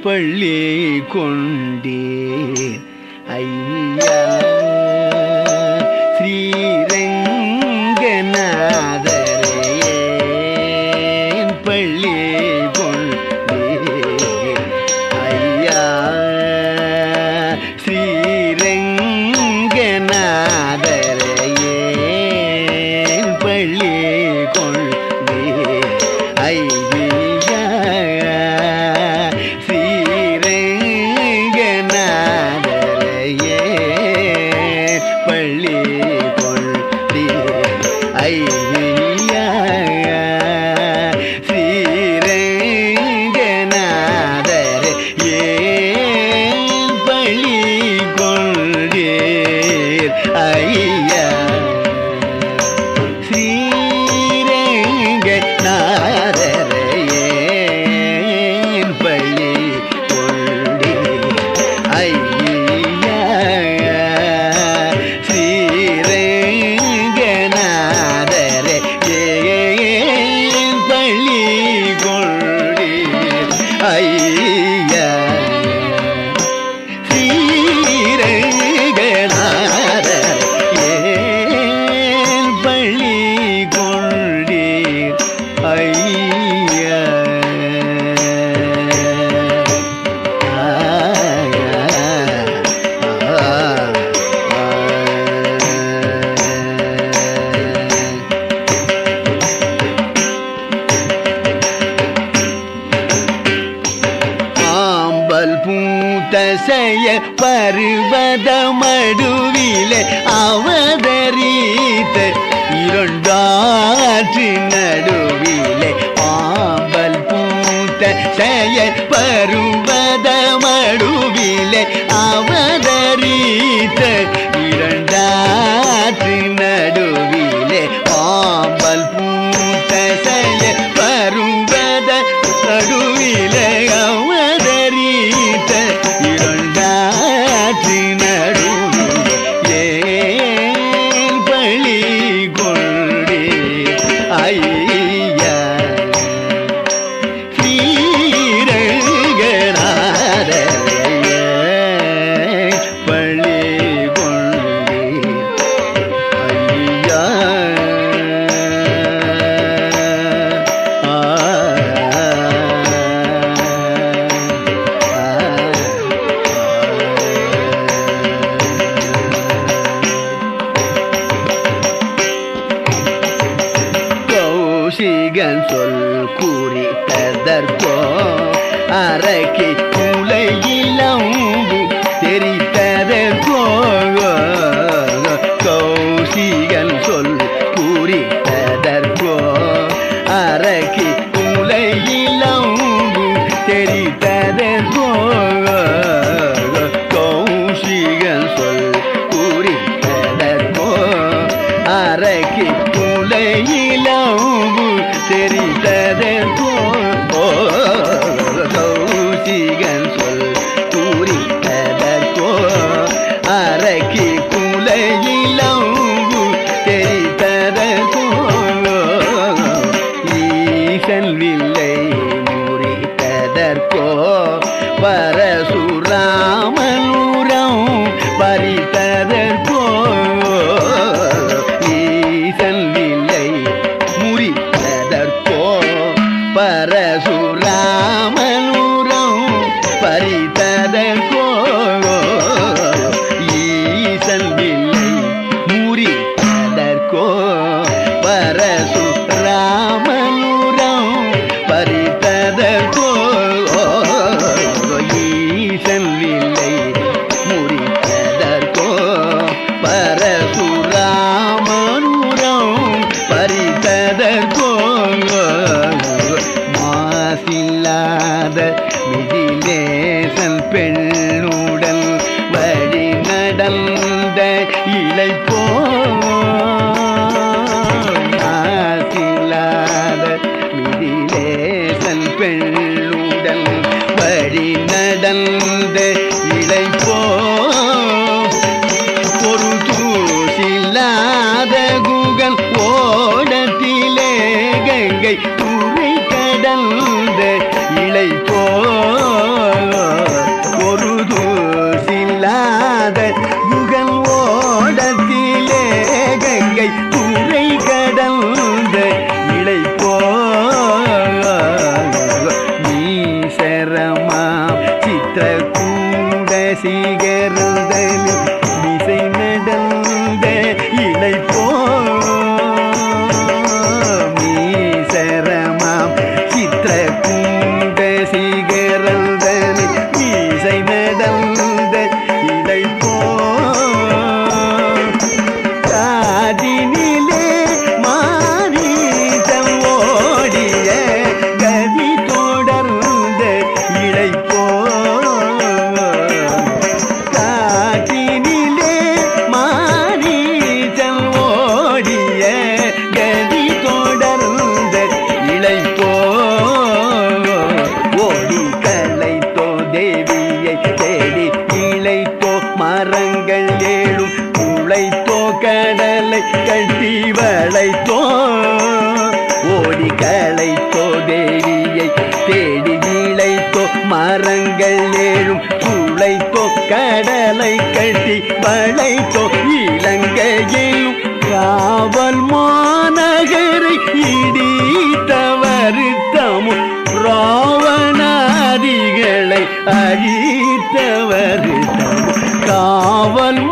பள்ளி கொண்டீர் ஐயா ஸ்ரீரங்கநாதரே பள்ளி கொண்டீர் ஐயா ஸ்ரீரங்கநாதரையே பள்ளி கொண்டீர் ஐயா ஸ்ரீரங்கநாதரையே பள்ளி கொண்டீர் ஐயா ஸ்ரீரங்கநாதர் ஏன் பள்ளி கொண்டீர் ஐயா ஸ்ரீரங்கநாதர் ஏன் பள்ளி கொண்டீர் ஐயா ஸ்ரீரங்கநாதர் ஏன் பள்ளி கொண்டீர் ஐயா ஸ்ரீரங்கநாதர் ஏன் பள்ளி கொண்டீர் ஐயா ஆம்பல் பூத்த செய்ய பருவத மடுவிலே அவதரித்த இரண்டாற்று நடுவிலே ஆம்பல் பூத்த செய்ய பருவத மடுவிலே அவதரித்த இரண்டாற்று நடுவிலே ஆம்பல் பூத்த செய்ய பருவத நடுவிலே அவதரித்த இரண்டாற்று நடுவிலே ஏன் பழி கொண்டே ஐயா ஸ்ரீரங்கநாதரையே பள்ளி கொண்டே ஐயா கௌசிகன் சொல் குறித்ததற்கோ அரக்கி குலையிலம்பு தெரித்ததற்கோ கௌசிகன் சொல் குறித்ததற்கோ அரக்கி குலையிலம்பு தெரித்ததற்கோ கௌசிகன் சொல் குறித்ததற்கோ அரக்கி குலையிலம்பு தெரித்ததற்கோ கௌசிகன் சொல் குறித்ததற்கோ அரக்கி குலையிலம்பு தெரித்ததற்கோ ஈசன் வில்லை முறித்ததற்கோ பரசுராமனுரம் பறித்ததற்கோ ஈசன் வில்லை முறித்ததற்கோ பரசுராமனுரம் பறித்ததற்கோ ஈசன் வில்லை முறித்ததற்கோ பரசுராமனுரம் பறித்ததற்கோ ஈசன் வில்லை முறித்ததற்கோ பரசுராமனுரம் பறித்ததற்கோ மாசில்லாத மிதிலேசன் பெண்ணுடன் வழி நடந்த இளைப்போ மாசில்லாத மிதிலேசன் பெண்ணுடன் வழி நடந்த இளைப்போ ஒரு தூசில்லாத குகன் ஓடத்திலே கங்கை துறை கடந்த இளை போ வளைத்தோ இலங்கையிலும் காவல் மாநகரை இடித்தவர் தமும் ராவணாதிகளை அழித்தவர் தமும் காவல்